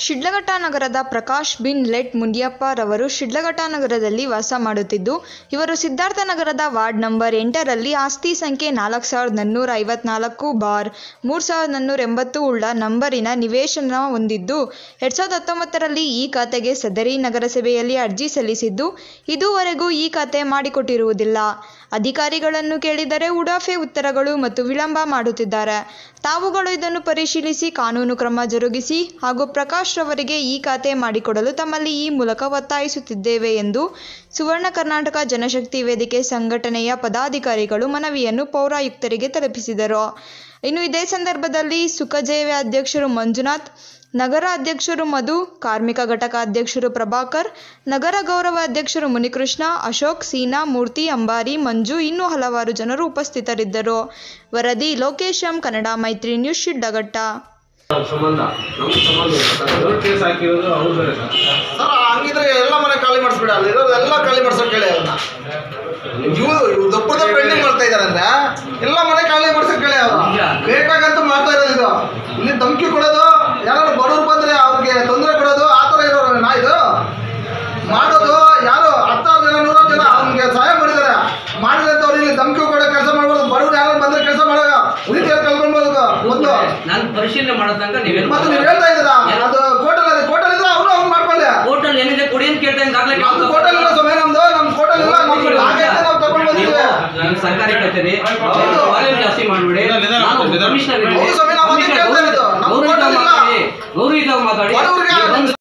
ಶಿಡ್ಲಘಟ್ಟ ನಗರದ Prakash bin let Muniyappa ರವರು ಶಿಡ್ಲಘಟ್ಟ ನಗರದಲ್ಲಿ ವಾಸ ಮಾಡುತ್ತಿದ್ದು ಇವರು ಸಿದ್ಧಾರ್ಥ ನಗರದ ವಾರ್ಡ್ ನಂಬರ್ ಎಂಟರಲ್ಲಿ ಆಸ್ತಿ ಸಂಖ್ಯೆ ನಾಲ್ಕು ಸಾವಿರದ ನಾನ್ನೂರ ಐವತ್ನಾಲ್ಕು ಬಾರ್ ಮೂರು ಸಾವಿರದ ನಾನ್ನೂರ ಎಂಬತ್ತು ಉಳ್ಳ ನಂಬರಿನ ನಿವೇಶನ ಹೊಂದಿದ್ದು ಎರಡು ಸಾವಿರದ ಹತ್ತೊಂಬತ್ತರಲ್ಲಿ ಈ ಖಾತೆಗೆ ಸದರಿ ನಗರಸಭೆಯಲ್ಲಿ ಅರ್ಜಿ ಸಲ್ಲಿಸಿದ್ದು ಇದುವರೆಗೂ ಈ ಖಾತೆ ಮಾಡಿಕೊಟ್ಟಿರುವುದಿಲ್ಲ ಅಧಿಕಾರಿಗಳನ್ನು ಕೇಳಿದರೆ ಉಡಾಫೆ ಉತ್ತರಗಳು ಮತ್ತು ವಿಳಂಬ ಮಾಡುತ್ತಿದ್ದಾರೆ ತಾವುಗಳು ಇದನ್ನು ಪರಿಶೀಲಿಸಿ ಕಾನೂನು ಕ್ರಮ ಜರುಗಿಸಿ ಹಾಗೂ ಪ್ರಕಾಶ್ ರವರಿಗೆ ಈ ಖಾತೆ ಮಾಡಿಕೊಡಲು ತಮ್ಮಲ್ಲಿ ಈ ಮೂಲಕ ಒತ್ತಾಯಿಸುತ್ತಿದ್ದೇವೆ ಎಂದು ಸುವರ್ಣ ಕರ್ನಾಟಕ ಜನಶಕ್ತಿ ವೇದಿಕೆ ಸಂಘಟನೆಯ ಪದಾಧಿಕಾರಿಗಳು ಮನವಿಯನ್ನು ಪೌರಾಯುಕ್ತರಿಗೆ ತಲುಪಿಸಿದರು ಇನ್ನು ಇದೇ ಸಂದರ್ಭದಲ್ಲಿ ಸುಖಜೇವೆ ಅಧ್ಯಕ್ಷರು ಮಂಜುನಾಥ್ ನಗರ ಅಧ್ಯಕ್ಷರು ಮಧು ಕಾರ್ಮಿಕ ಘಟಕ ಅಧ್ಯಕ್ಷರು ಪ್ರಭಾಕರ್ ನಗರ ಗೌರವ ಅಧ್ಯಕ್ಷರು ಮುನಿಕೃಷ್ಣ ಅಶೋಕ್ ಸೀನಾ ಮೂರ್ತಿ ಅಂಬಾರಿ ಮಂಜು ಇನ್ನೂ ಹಲವಾರು ಜನರು ಉಪಸ್ಥಿತರಿದ್ದರು ವರದಿ ಲೋಕೇಶ್ ಎಂ ಕನ್ನಡ ಮೈತ್ರಿ ನ್ಯೂಸ್ ಶಿಡ್ಡಘಟ್ಟ ಸಂಬಂಧ ನಮ್ಗೆ ಸಂಬಂಧ ಇಲ್ಲ ಸರ್ ಅವ್ರು ಕೇಸ್ ಹಾಕಿರೋದು ಅವ್ರು ಬೇರೆ ಸರ್ ಸರ್ ಹಂಗಿದ್ರೆ ಎಲ್ಲ ಮನೆ ಖಾಲಿ ಮಾಡಿಸ್ಬಿಡ ಅಲ್ಲಿ ಇರೋದು ಎಲ್ಲ ಖಾಲಿ ಮಾಡ್ಸೋಕೆ ಕೇಳಿ ಅವ್ರನ್ನ ಇವ್ರು ಇವ್ರು ದಪ್ಪದ ಪೆಂಡಿಂಗ್ ಮಾಡ್ತಾ ಇದಾರೆ ಅಂದ್ರೆ ಎಲ್ಲ ಮನೆ ಖಾಲಿ ಮಾಡ್ಸೋಕೆ ಕೇಳಿ ಅವ್ರು ಬೇಕಾಗಂತ ಮಾಡ್ತಾ ಇರೋದು ಇದು ಇಲ್ಲಿ ಧಮಕಿ ಕೊಡೋದು ಯಾರು ಬಡವ್ರು ಬಂದ್ರೆ ಅವ್ರಿಗೆ ತೊಂದರೆ ಕೊಡೋದು ಆ ಥರ ಇರೋರು ನಾ ಇದು ಮಾಡೋದು ಯಾರು ಹತ್ತಾರು ಜನ ನೂರಾರು ಜನ ಅವ್ನಿಗೆ ಸಹಾಯ ಮಾಡಿದ್ದಾರೆ ಮಾಡಿದಂಥವ್ರು ಇಲ್ಲಿ ಧಮಕಿ ಕೊಡೋ ಕೆಲಸ ಮಾಡ್ಬೋದು ಬಡವ್ರು ಯಾರು ಬಂದ್ರೆ ಕೆಲಸ ಮಾಡೋ ಉಳಿದ ಕಲ್ಕೊಳ್ಬೋದು ಒಂದು ನಾನು ಪರಿಶೀಲನೆ ಮಾಡೋ ತನಕ ನೀವೇನು ಮತ್ತೆ ನೀವು ಹೇಳ್ತಾ ಇದ್ದೀರಾ ಅದು ಕೋಟಲ್ ಕೋಟಲ್ ಇದ್ರೆ ಅವ್ರು ಅವ್ನು ಮಾಡ್ಕೊಳ್ಳಿ ಹೋಟೆಲ್ ಏನಿದೆ ಕೊಡಿ ಅಂತ ಕೇಳ್ತಾ ಇದ್ದೀನಿ ದಾಖಲೆ ನಮ್ದು ಕೋಟಲ್ ಇಲ್ಲ ಸಮಯ ನಮ್ದು ನಮ್ ಕೋಟಲ್ ಇಲ್ಲ ನಮ್ದು ಹಾಗೆ ಅಂತ ನಾವು ತಗೊಂಡ್ ನೀವು ಬಂದಿದ್ದೀವಿ ನಾನು ಸರ್ಕಾರಿ ಕಚೇರಿ ಹೌದು. ವಾಲ್ಯೂಮ್ ಜಾಸ್ತಿ ಮಾಡ್ಬಿಡಿ ನಿಧಾನ, ನಿಧಾನ, ನಾನು ನಿಧಾನ. ಕಮಿಷನರ್ ಇದ್ದೀನಿ. ಹೌದು ಸ್ವಾಮಿ, ನಾವು ಅದಕ್ಕೆ ಕಮಿಷನರ್ ಕೇಳ್ತಾ ಇರೋದು. ನಮ್ಮ ಗೌರವಯುತವಾಗಿ ಹೋಟೆಲ್ ಇಲ್ಲ. ಮಾತಾಡಿ ಗೌರವಯುತವಾಗಿ ಮಾತಾಡಿ ಬಡವ್ರು